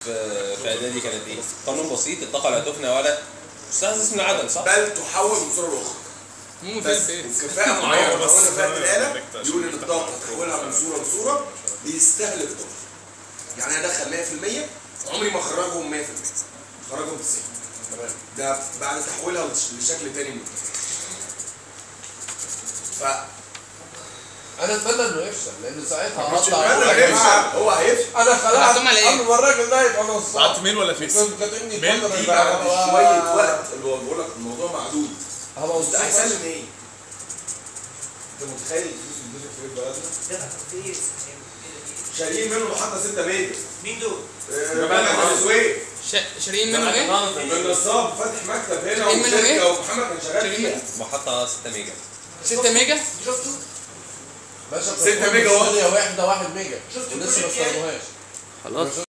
في في اعدادي كانت ايه؟ قانون بسيط الطاقه لا تفنى ولا تستحدث من العدم صح؟ بل تحول من صوره لاخرى مو بس في البيت الكفاءة أيوة، معينة بس لو كفاءة أنا الآلة محتاج يقول إن عشان الطاقة محتاج تحولها من صورة لصورة بيستهلك طاقة يعني أنا أدخل 100% عمري ما أخرجهم 100% أخرجهم 90 ده بعد تحويلها لش- لشكل تاني من الطاقة. ف انا اتمنى انه يفشل لان ساعتها مش هطلع هو أقول يا هيفشل جماعة، هو هيفشل انا خلعت بعتهم على إيه؟ قبل ما الراجل ده يبقى بعت نصاب ميل ولا فيس؟ كنت كاتبني ميل الفترة دي اللي بعد بعدها. شوية وقت اللي هو بقول لك الموضوع معدود هبقى بس ده مستحسن هيسلم إيه؟ أنت متخيل الفلوس اللي بتدفع في بلدنا؟ ده كتير شاريين منه محطة 6 ميجا مين دول؟ جمال السويس شا- شاريين منه ايه؟ كان نصاب فاتح مكتب هنا شاريين منه إيه؟ وشركة ومحمد كان شغال شاريين فيها منه محطه 6 ميجا 6 ميجا شفتوا؟ باشا ستة ميجا واط. واحدة واحد ميجا شفت ولسه ما البروجكت يعني؟ استخدموهاش خلاص